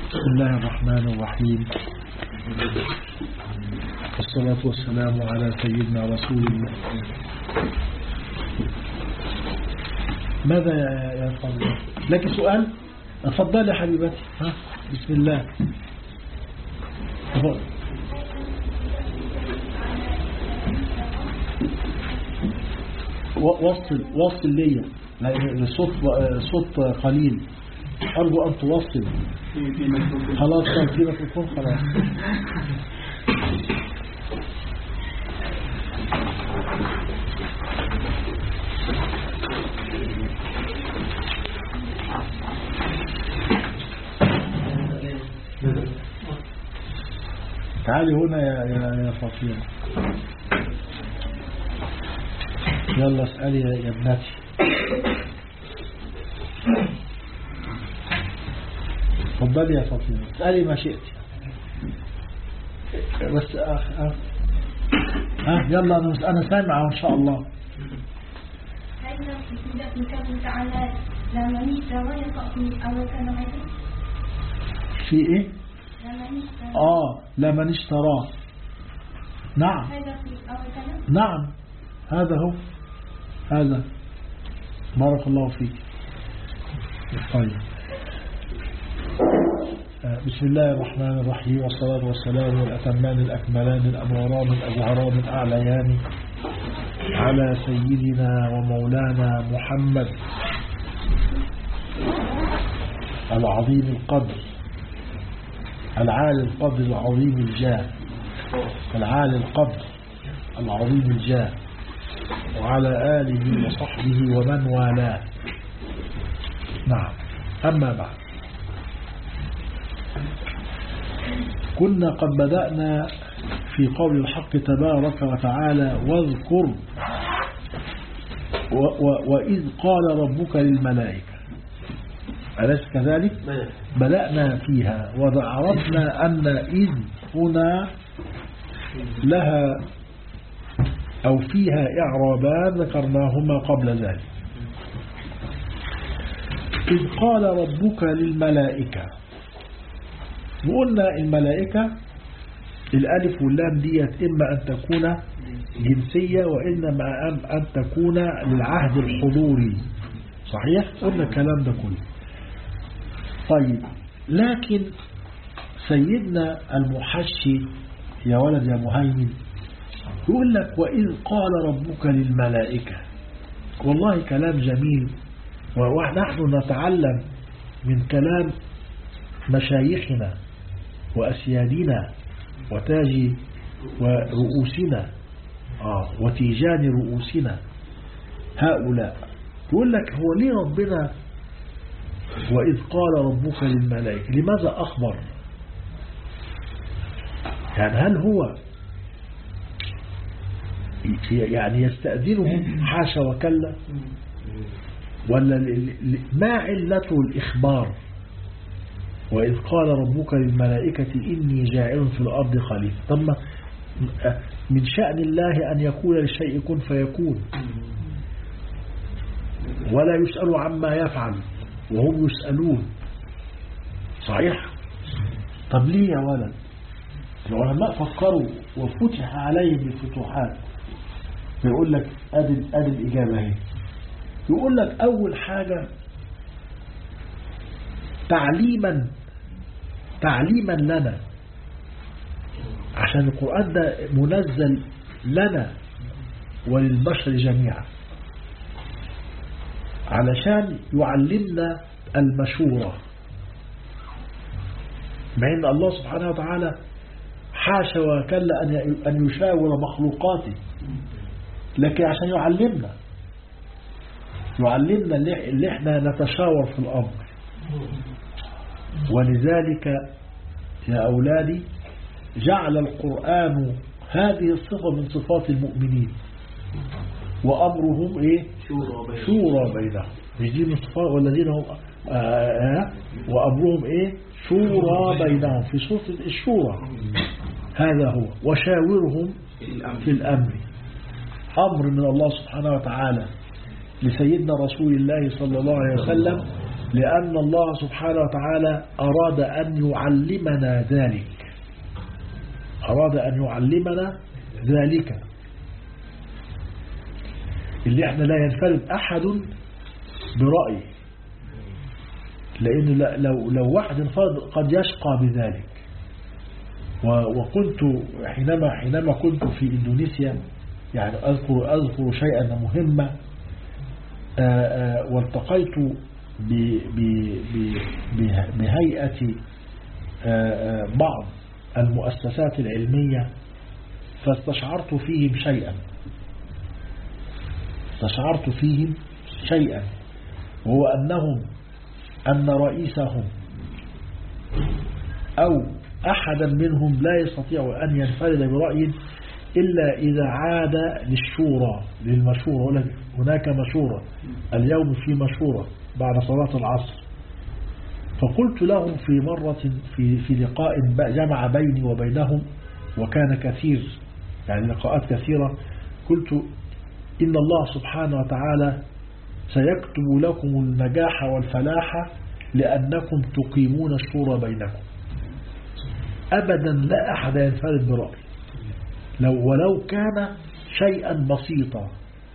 بسم الله الرحمن الرحيم والصلاة والسلام على سيدنا رسول الله ماذا يا يا فضل لك سؤال اتفضلي يا حبيبتي ها بسم الله تفضل. و- وصل وصل ليا لأن الصوت صوت قليل أرجو أن توصل في في ميكروفون خلاص طيب في ميكروفون خلاص تعالي هنا يا يا يا فاطمه يلا اسألي يا يا ابنتي تفضلي يا فاطمه اسألي ما شئت بس أخ أخ ها يلا أنا أنا سامعة إن شاء الله هل في قوله تعالى لما اشترى يقع في أول كلمة في إيه لما اشترى آه لا من اشتراه نعم هذا في أول كلمة نعم هذا هو هذا بارك الله فيك طيب آه، بسم الله الرحمن الرحيم والصلاة والسلام والأتمان الأكملان الأنوران الأزهران الأعليان على سيدنا ومولانا محمد العظيم القدر العالي القدر العظيم الجاه العالي القدر العظيم الجاه وعلى آله وصحبه ومن والاه نعم أما بعد كنا قد بدأنا في قول الحق تبارك وتعالى واذكر و و وإذ قال ربك للملائكة أليس كذلك؟ بدأنا فيها وعرفنا أن إذ هنا لها أو فيها إعرابان ذكرناهما قبل ذلك إذ قال ربك للملائكة وقلنا الملائكة الألف واللام ديت إما أن تكون جنسية وإنما أم- أن تكون للعهد الحضوري صحيح؟ قلنا الكلام ده كله طيب لكن سيدنا المحشي يا ولد يا مهيمن يقول لك وإذ قال ربك للملائكة والله كلام جميل ونحن نتعلم من كلام مشايخنا وأسيادنا وتاج ورؤوسنا آه وتيجان رؤوسنا هؤلاء يقول لك هو ليه ربنا وإذ قال ربك للملائكة لماذا أخبر يعني هل هو يعني يستأذنهم حاشا وكلا ولا ل- ل- ما علة الإخبار وإذ قال ربك للملائكة إني جاعل في الأرض خليفة ثم من شأن الله أن يقول للشيء كن فيكون ولا يسأل عما يفعل وهم يسألون صحيح طب ليه يا ولد العلماء فكروا وفتح عليهم الفتوحات فيقول لك ادي ادي الاجابه اهي يقول لك اول حاجه تعليما تعليما لنا عشان القران ده منزل لنا وللبشر جميعا علشان يعلمنا المشورة مع ان الله سبحانه وتعالى حاشا وكلا أن أن يشاور مخلوقاته لكن عشان يعلمنا يعلمنا اللي اللي احنا نتشاور في الأمر ولذلك يا أولادي جعل القرآن هذه الصفة من صفات المؤمنين وأمرهم إيه شورى بين شورى بينهم مش دي من صفات والذين هم آه، آه، وأمرهم إيه شورى بينهم في سورة الشورى هذا هو وشاورهم الأمر في الأمر أمر من الله سبحانه وتعالى لسيدنا رسول الله صلى الله عليه وسلم لأن الله سبحانه وتعالى أراد أن يعلمنا ذلك أراد أن يعلمنا ذلك اللي احنا لا ينفرد أحد برأيه لأن ل- لو, لو واحد انفرد قد يشقى بذلك و- وكنت حينما حينما كنت في إندونيسيا يعني أذكر أذكر شيئا مهما آه، آه، والتقيت ب- ب- ب- به- بهيئة آه، آه، بعض المؤسسات العلمية فاستشعرت فيهم شيئا استشعرت فيهم شيئا وهو أنهم أن رئيسهم أو أحدا منهم لا يستطيع أن ينفرد برأي إلا إذا عاد للشورى للمشورة يقول لك هناك مشورة اليوم في مشورة بعد صلاة العصر فقلت لهم في مرة في, في لقاء ب- جمع بيني وبينهم وكان كثير يعني لقاءات كثيرة قلت إن الله سبحانه وتعالى سيكتب لكم النجاح والفلاح لأنكم تقيمون الشورى بينكم أبدا لا أحد ينفرد برأي لو ولو كان شيئا بسيطا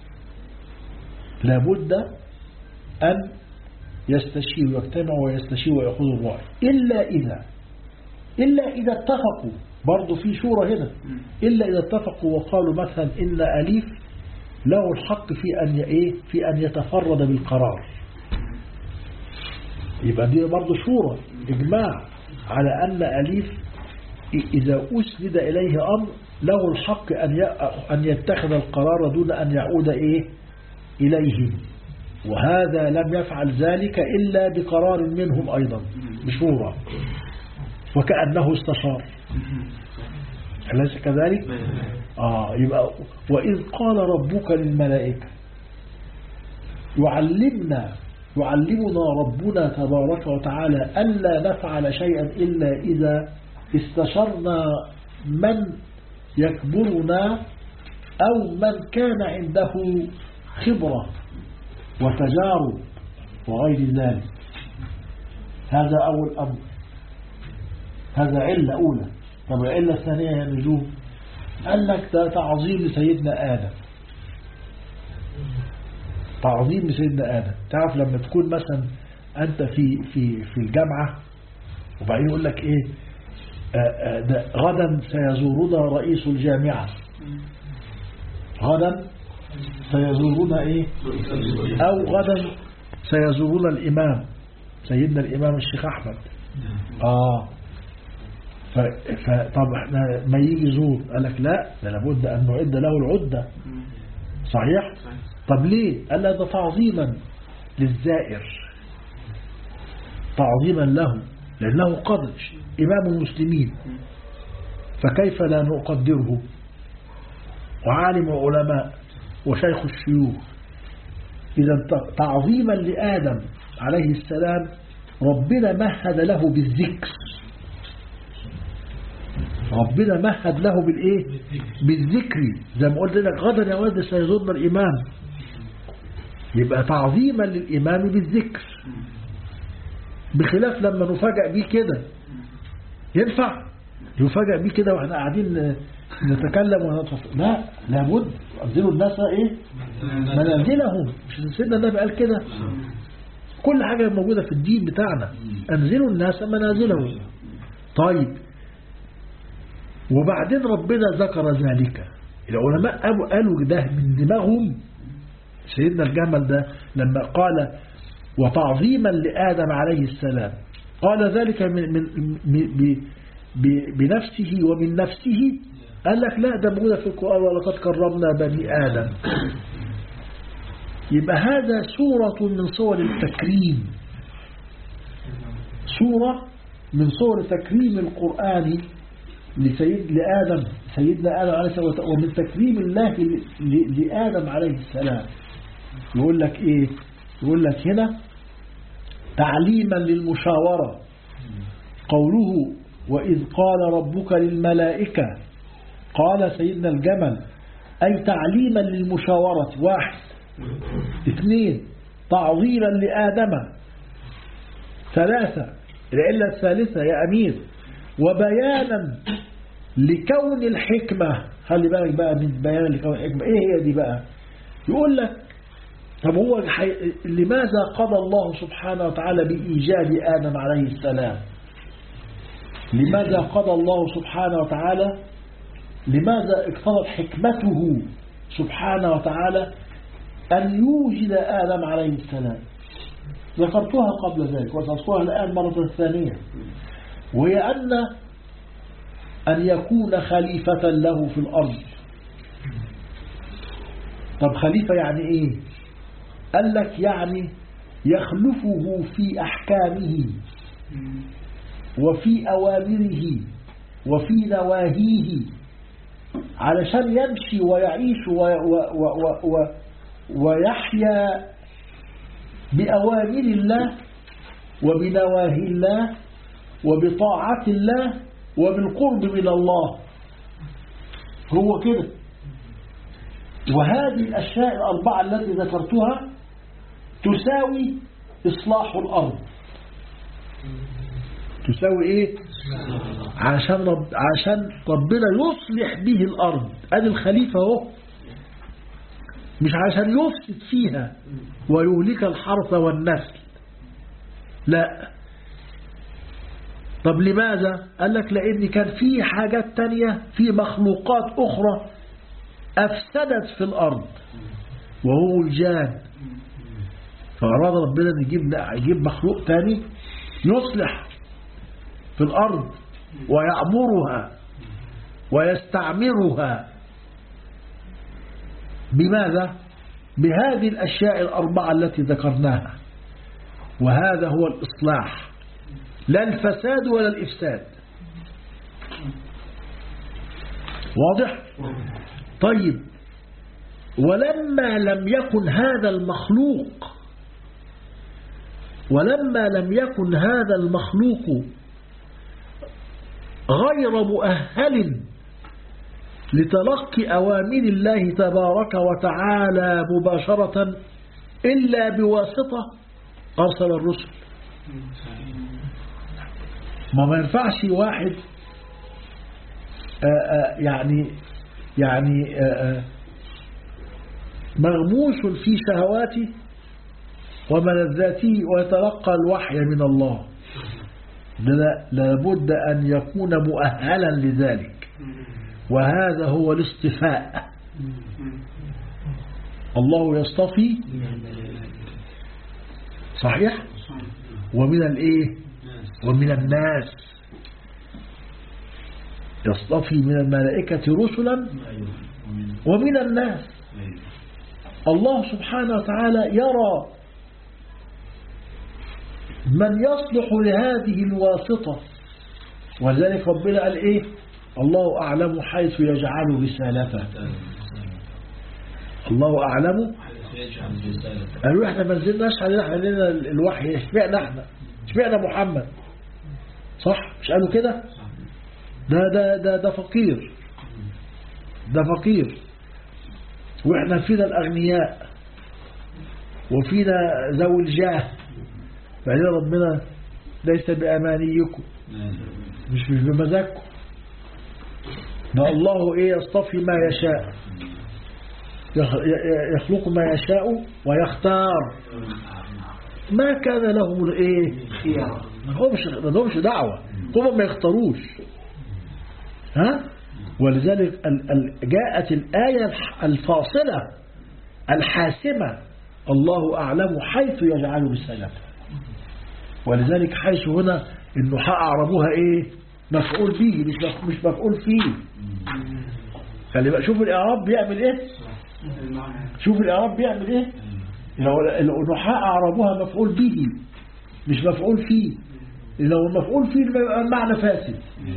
لابد أن يستشير ويجتمع ويستشير ويأخذ الرأي إلا إذا إلا إذا اتفقوا برضو في شورى هنا إلا إذا اتفقوا وقالوا مثلا إن أليف له الحق في أن ي- إيه في أن يتفرد بالقرار يبقى دي برضو شورى إجماع على أن أليف إ- إذا أسند إليه أمر له الحق أن ي- أن يتخذ القرار دون أن يعود إيه إليهم وهذا لم يفعل ذلك إلا بقرار منهم أيضا بشورى وكأنه استشار أليس كذلك؟ آه يبقى وإذ قال ربك للملائكة يعلمنا يعلمنا ربنا تبارك وتعالى ألا نفعل شيئا إلا إذا استشرنا من يكبرنا أو من كان عنده خبرة وتجارب وغير ذلك هذا أول أمر هذا علة أولى طب العلة الثانية يا نجوم قال لك ده تعظيم لسيدنا آدم تعظيم لسيدنا آدم تعرف لما تكون مثلا أنت في في في الجامعة وبعدين يقول لك إيه آه، آه، ده غدا سيزورنا رئيس الجامعة غدا سيزورنا إيه أو غدا سيزورنا الإمام سيدنا الإمام الشيخ أحمد آه ف... ف... طب احنا ما يجي يزور قال لك لا ده لابد أن نعد له العدة صحيح طب ليه قال لا ده تعظيما للزائر تعظيما له لأنه قدر إمام المسلمين فكيف لا نقدره وعالم علماء وشيخ الشيوخ إذا ت- تعظيما لآدم عليه السلام ربنا مهد له بالذكر ربنا مهد له بالايه بالذكر زي ما قلت لك غدا يا ولد سيزورنا الامام يبقى تعظيما للامام بالذكر بخلاف لما نفاجئ بيه كده ينفع يفاجئ بيه كده واحنا قاعدين نتكلم ونتفق لا لابد انزلوا الناس ايه منازلهم مش سيدنا النبي قال كده كل حاجة موجودة في الدين بتاعنا انزلوا الناس منازلهم طيب وبعدين ربنا ذكر ذلك العلماء قالوا قالوا ده من دماغهم سيدنا الجمل ده لما قال وتعظيما لآدم عليه السلام قال ذلك من من ب- ب- ب- بنفسه ومن نفسه قال لك لا ده موجودة في القرآن ولقد كرمنا بني آدم يبقى هذا سورة من صور التكريم سورة من صور تكريم القرآن لسيد لآدم سيدنا آدم عليه السلام وت- ومن تكريم الله ل- ل- لآدم عليه السلام يقول لك إيه يقول لك هنا تعليما للمشاورة قوله وإذ قال ربك للملائكة قال سيدنا الجمل أي تعليما للمشاورة واحد اثنين تعظيما لآدم ثلاثة العلة الثالثة يا أمير وبيانا لكون الحكمة خلي بالك بقى من بيان لكون الحكمة ايه هي دي بقى يقول لك طب هو الحي... لماذا قضى الله سبحانه وتعالى بإيجاد آدم عليه السلام لماذا قضى الله سبحانه وتعالى لماذا اقتضت حكمته سبحانه وتعالى أن يوجد آدم عليه السلام ذكرتها قبل ذلك وسأذكرها الآن مرة ثانية وهي أن أن يكون خليفة له في الأرض طب خليفة يعني إيه قال لك يعني يخلفه في أحكامه وفي أوامره وفي نواهيه علشان يمشي ويعيش و و و و ويحيا بأوامر الله وبنواهي الله وبطاعة الله وبالقرب من الله هو كده وهذه الأشياء الأربعة التي ذكرتها تساوي إصلاح الأرض تساوي إيه عشان, رب عشان ربنا يصلح به الأرض أدي الخليفة هو مش عشان يفسد فيها ويهلك الحرث والنسل لا طب لماذا قال لك لأن كان في حاجات تانية في مخلوقات أخرى أفسدت في الأرض وهو الجان فأراد ربنا أن يجيب, يجيب مخلوق تاني يصلح في الأرض ويعمرها ويستعمرها بماذا؟ بهذه الأشياء الأربعة التي ذكرناها وهذا هو الإصلاح لا الفساد ولا الإفساد واضح؟ طيب ولما لم يكن هذا المخلوق ولما لم يكن هذا المخلوق غير مؤهل لتلقي أوامر الله تبارك وتعالى مباشرة إلا بواسطة أرسل الرسل ما ما ينفعش واحد آآ آآ يعني يعني آآ مغموس في شهواته وملذاته ويتلقى الوحي من الله لابد أن يكون مؤهلا لذلك وهذا هو الاصطفاء الله يصطفي صحيح ومن الايه ومن الناس يصطفي من الملائكة رسلا ومن الناس الله سبحانه وتعالى يرى من يصلح لهذه الواسطة ولذلك ربنا قال ايه الله أعلم حيث يجعل رسالته الله أعلم قالوا احنا ما نزلناش علينا احنا لنا الوحي اشمعنا احنا اشمعنا محمد صح مش قالوا كده ده ده ده ده فقير ده فقير واحنا فينا الاغنياء وفينا ذوي الجاه بعدين ربنا ليس بامانيكم مش مش بمزاجكم ما الله ايه يصطفي ما يشاء يخلق ما يشاء ويختار ما كان لهم الايه ما همش ما لهمش دعوه هم ما يختاروش ها ولذلك ال ال جاءت الآية الفاصلة الحاسمة الله أعلم حيث يجعل رسالته ولذلك حيث هنا انه أعربوها ايه مفعول به مش مش مفعول فيه خلي بقى شوف الإعراب بيعمل ايه شوف الإعراب بيعمل ايه لو النحاء أعربوها مفعول به مش مفعول فيه لو المفعول فيه يبقى المعنى فاسد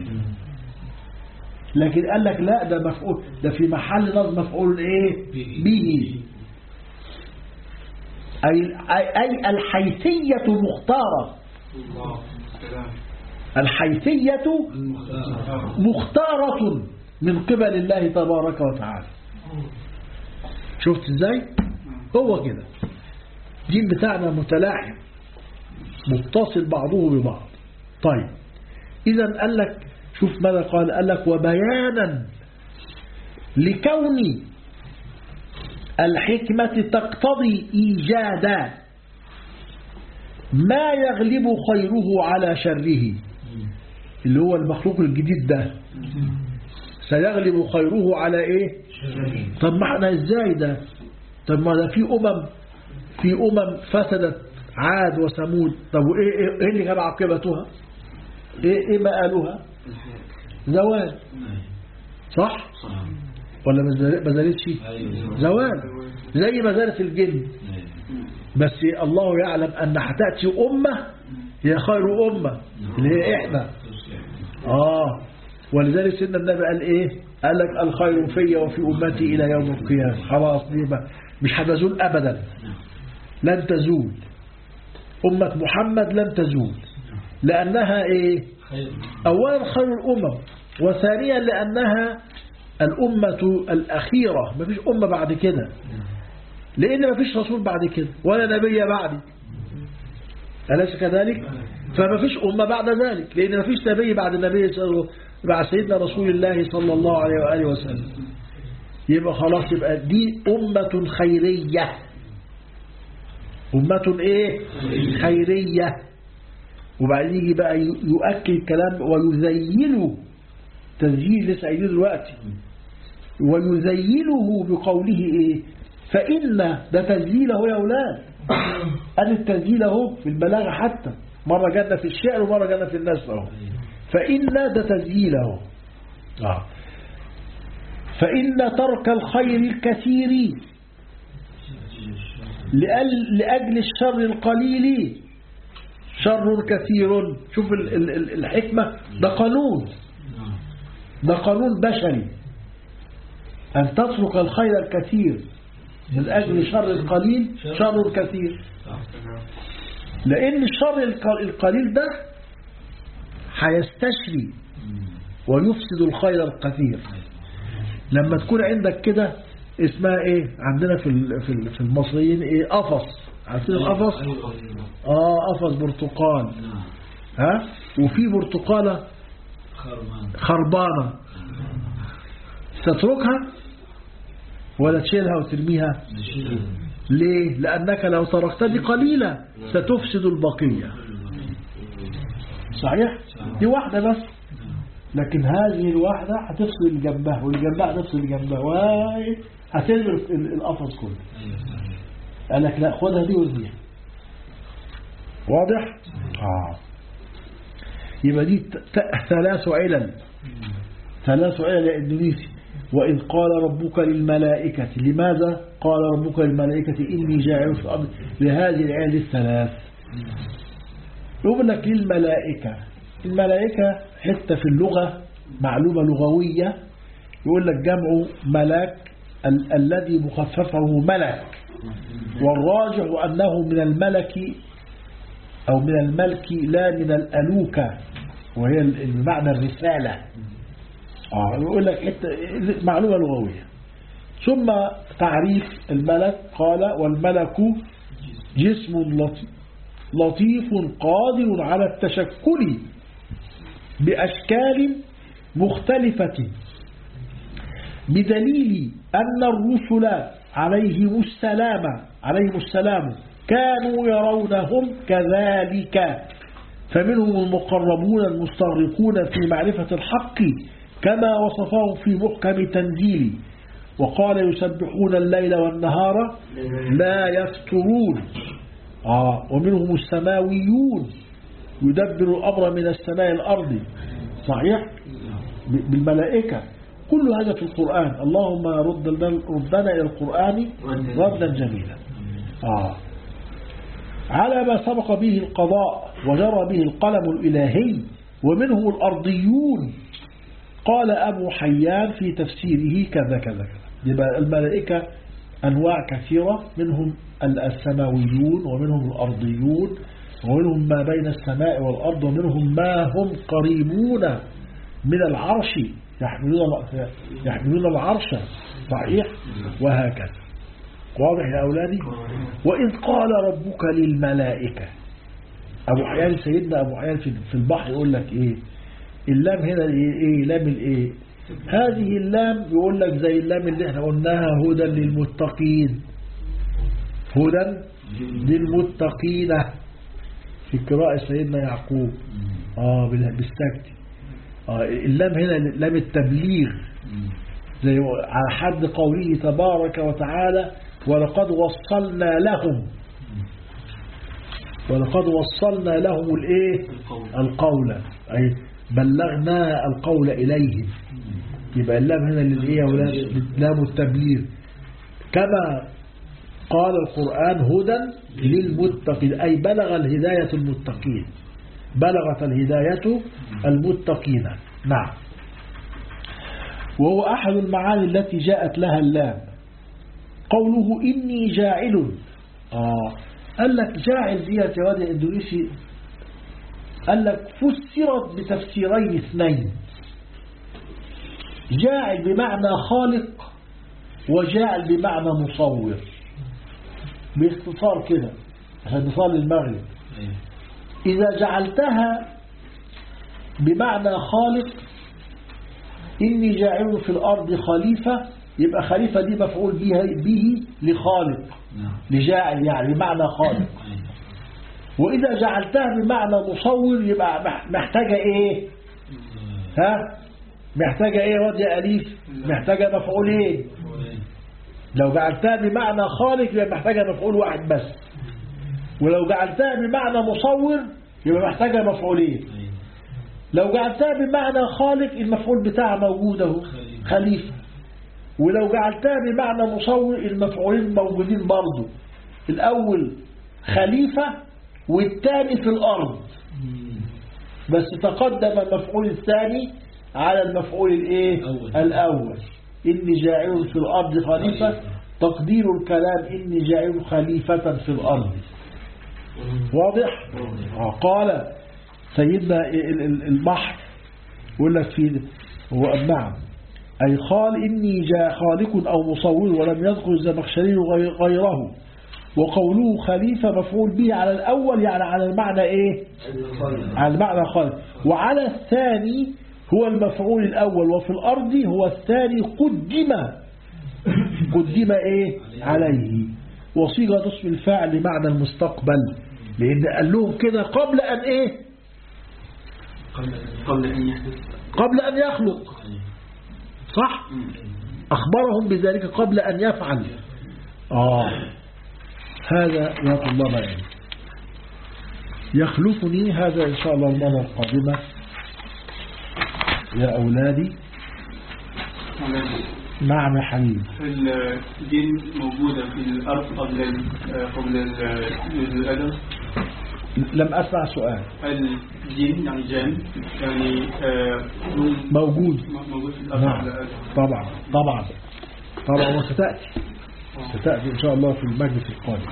لكن قال لك لا ده مفعول ده في محل نصب مفعول ايه به أي, أي الحيثية مختارة الحيثية مختارة من قبل الله تبارك وتعالى شفت ازاي هو كده دين بتاعنا متلاحم متصل بعضه ببعض طيب إذا قال لك شوف ماذا قال قال لك وبيانا لكون الحكمة تقتضي إيجاد ما يغلب خيره على شره اللي هو المخلوق الجديد ده سيغلب خيره على ايه طب ما احنا ازاي ده طب ما ده في امم في امم فسدت عاد وثمود طب وايه ايه, إيه اللي كان عاقبتها ايه ايه مآلها زوال صح ولا ما زالتش زوال زي ما زالت الجن بس الله يعلم ان هتاتي امه هي خير امه اللي هي احنا اه ولذلك سيدنا النبي قال ايه قال لك الخير في وفي امتي الى يوم القيامه خلاص دي بقى مش هتزول ابدا لن تزول امه محمد لن تزول لانها ايه اولا خير الامم وثانيا لانها الامه الاخيره ما فيش امه بعد كده لان ما فيش رسول بعد كده ولا نبي بعدي أليس كذلك فما فيش أمة بعد ذلك لأن ما فيش نبي بعد النبي صلى بعد سيدنا رسول الله صلى الله عليه وآله وسلم يبقى خلاص يبقى دي أمة خيرية أمة إيه خيرية وبعدين يجي بقى يؤكد الكلام ويزيله تسجيل لسه قايلين دلوقتي ويزيله بقوله إيه فإن ده تسجيله يا أولاد قال التسجيل اهو في البلاغة حتى مرة جانا في الشعر ومرة جانا في الناس اهو فإن ده تسجيل اهو آه. فإن ترك الخير الكثير لأجل الشر القليل شر كثير شوف الحكمة ده قانون ده قانون بشري أن تترك الخير الكثير من أجل شر القليل شر كثير لأن الشر القليل ده هيستشري ويفسد الخير الكثير لما تكون عندك كده اسمها ايه عندنا في في المصريين ايه قفص عارفين القفص اه قفص برتقال ها وفي برتقاله خربانه تتركها ولا تشيلها وترميها ليه لأنك لو تركتها دي قليلة ستفسد البقية صحيح دي واحدة بس لكن هذه الواحدة هتفصل اللي جنبها واللي جنبها هتفصل اللي جنبها هتلم القفص كله قال لك لا خدها دي وارميها واضح اه يبقى دي ثلاث علل ثلاث علل اندونيسي وإذ قال ربك للملائكة لماذا قال ربك للملائكة إني جاعل في الأرض لهذه العيال الثلاث يقول لك للملائكة الملائكة حتى في اللغة معلومة لغوية يقول لك جمع ملاك ال الذي مخففه ملك والراجع أنه من الملك أو من الملك لا من الألوكة وهي المعنى الرسالة آه يقول لك حتى معلومة لغوية ثم تعريف الملك قال والملك جسم لطيف قادر على التشكل بأشكال مختلفة بدليل أن الرسل عليهم السلام عليهم السلام كانوا يرونهم كذلك فمنهم المقربون المستغرقون في معرفة الحق كما وصفه في محكم تنزيل وقال يسبحون الليل والنهار لا يفترون آه ومنهم السماويون يدبر الأمر من السماء الأرض صحيح بالملائكة كل هذا في القرآن اللهم رد ردنا إلى القرآن ردا جميلا آه على ما سبق به القضاء وجرى به القلم الإلهي ومنهم الأرضيون قال أبو حيان في تفسيره كذا كذا كذا يبقى الملائكة أنواع كثيرة منهم السماويون ومنهم الأرضيون ومنهم ما بين السماء والأرض ومنهم ما هم قريبون من العرش يحملون يحملون العرش صحيح وهكذا واضح يا أولادي وإذ قال ربك للملائكة أبو حيان سيدنا أبو حيان في في البحر يقول لك إيه اللام هنا إيه, إيه لام الإيه هذه اللام يقول لك زي اللام اللي احنا قلناها هدى للمتقين هدى للمتقين في قراءة سيدنا يعقوب آه بال- بالسكت آه اللام هنا لام التبليغ زي على حد قوله تبارك وتعالى ولقد وصلنا لهم ولقد وصلنا لهم الايه القول اي بلغنا القول اليهم يبقى اللام هنا للايه يا ولاد لام التبليغ كما قال القرآن هدى للمتقين أي بلغ الهداية المتقين بلغت الهداية المتقين نعم وهو أحد المعاني التي جاءت لها اللام قوله إني جاعل آه قال لك جاعل دي يا واد الاندونيسي قال لك فسرت بتفسيرين اثنين جاعل بمعنى خالق وجاعل بمعنى مصور باختصار كده عشان نصلي المغرب إذا جعلتها بمعنى خالق إني جاعل في الأرض خليفة يبقى خليفة دي مفعول به, به لخالق لجاعل يعني بمعنى خالق وإذا جعلتها بمعنى مصور يبقى مح- محتاجة إيه ها محتاجة إيه واد يا أليف محتاجة مفعولين لو جعلتها بمعنى خالق يبقى محتاجة مفعول واحد بس ولو جعلتها بمعنى مصور يبقى محتاجة مفعولين لو جعلتها بمعنى خالق المفعول بتاعها موجود اهو خليفة ولو جعلتها بمعنى مصور المفعولين موجودين برضو الأول خليفة والثاني في الأرض بس تقدم المفعول الثاني على المفعول الايه الأول. الأول إني جاعل في الأرض خليفة تقدير الكلام إني جاعل خليفة في الأرض واضح آه، قال سيدنا ال- ال- البحر يقول لك في هو نعم أي قال إني جاء خالق أو مصور ولم يذكر الزمخشري غي- غيره وقوله خليفة مفعول به على الأول يعني على المعنى إيه على المعنى خالق وعلى الثاني هو المفعول الأول وفي الأرض هو الثاني قدم قدم إيه عليه وصيغة اسم الفاعل لمعنى المستقبل لأن قال لهم كده قبل أن إيه قبل أن يحدث قبل أن يخلق صح أخبرهم بذلك قبل أن يفعل آه هذا يا طلاب العلم يخلفني هذا إن شاء الله المرة القادمة يا أولادي نعم يا حبيبي الجن موجودة في الأرض قبل ال- قبل ال- الأدم لم أسمع سؤال الجن يعني جن يعني آه، موجود موجود في الأرض نعم قبل الأدم طبعا طبعا طبعا وستأتي ستأتي إن شاء الله في المجلس القادم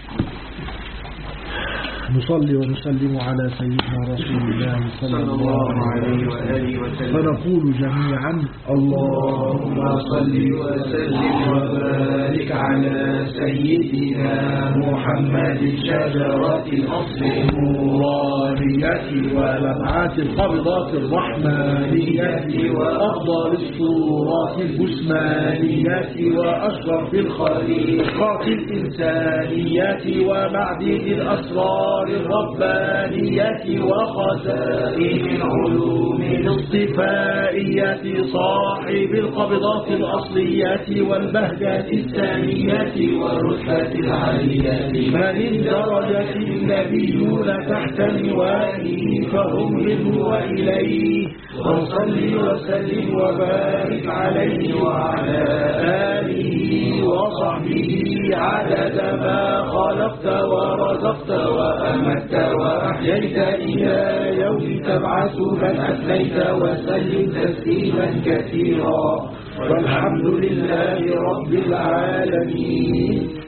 نصلي ونسلم على سيدنا رسول الله صلى الله عليه وسلم فنقول جميعا اللهم صل وسلم وبارك على سيدنا محمد شجرة الأصل النورانية ولمعات القبضات الرحمانية وأفضل الصورات الجسمانية وأشرف الخليقات الإنسانية ومعدن الأسرار الربانية وخزائن العلوم الاصطفائية صاحب القبضات الأصلية والبهجة الثانية والرتبة العالية من الدرجة النبيون تحت لوائه فهم منه وإليه وصل وسلم وبارك عليه وعلى آله وصحبه عدد ما خلقت ورزقت وأمت وأحييت إلى يوم تبعث من أثنيت وسلم تسليما كثيرا والحمد لله رب العالمين